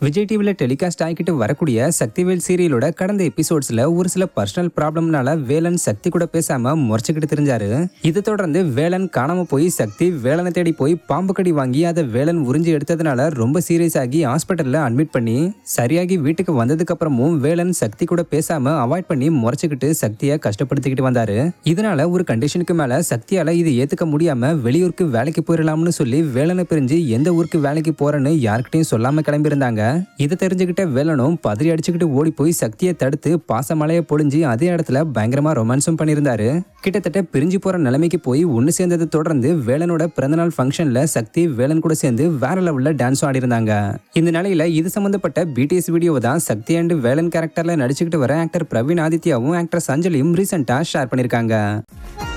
விஜய் டிவில டெலிகாஸ்ட் ஆகிட்டு வரக்கூடிய சக்திவேல் சீரியலோட கடந்த எபிசோட்ஸ்ல ஒரு சில பர்சனல் ப்ராப்ளம்னால வேலன் சக்தி கூட பேசாம முறைச்சுக்கிட்டு தெரிஞ்சாரு இதை தொடர்ந்து வேலன் காணாம போய் சக்தி வேலனை தேடி போய் பாம்பு கடி வாங்கி அதை வேலன் உறிஞ்சி எடுத்ததுனால ரொம்ப சீரியஸ் ஆகி ஹாஸ்பிட்டல்ல அட்மிட் பண்ணி சரியாகி வீட்டுக்கு வந்ததுக்கு அப்புறமும் வேலன் சக்தி கூட பேசாம அவாய்ட் பண்ணி முறைச்சுக்கிட்டு சக்தியை கஷ்டப்படுத்திக்கிட்டு வந்தாரு இதனால ஒரு கண்டிஷனுக்கு மேல சக்தியால இது ஏத்துக்க முடியாம வெளியூருக்கு வேலைக்கு போயிடலாம்னு சொல்லி வேலனை பிரிஞ்சு எந்த ஊருக்கு வேலைக்கு போறேன்னு யார்கிட்டயும் சொல்லாம கிளம்பியிருந்தாங்க இதை தெரிஞ்சுக்கிட்ட வேலனும் பதறி அடிச்சுக்கிட்டு ஓடி போய் சக்தியை தடுத்து பாசமலையை பொழிஞ்சு அதே இடத்துல பயங்கரமா ரொமான்ஸும் பண்ணியிருந்தாரு கிட்டத்தட்ட பிரிஞ்சு போற நிலைமைக்கு போய் ஒன்னு சேர்ந்ததை தொடர்ந்து வேலனோட பிறந்தநாள் ஃபங்க்ஷன்ல சக்தி வேலன் கூட சேர்ந்து வேற லெவல்ல டான்ஸும் ஆடிருந்தாங்க இந்த நிலையில இது சம்பந்தப்பட்ட பிடிஎஸ் வீடியோவை தான் சக்தி அண்ட் வேலன் கேரக்டர்ல நடிச்சுக்கிட்டு வர ஆக்டர் பிரவீன் ஆதித்யாவும் ஆக்டர் சஞ்சலியும் ரீசெண்டா ஷேர் பண்ணிருக்காங்க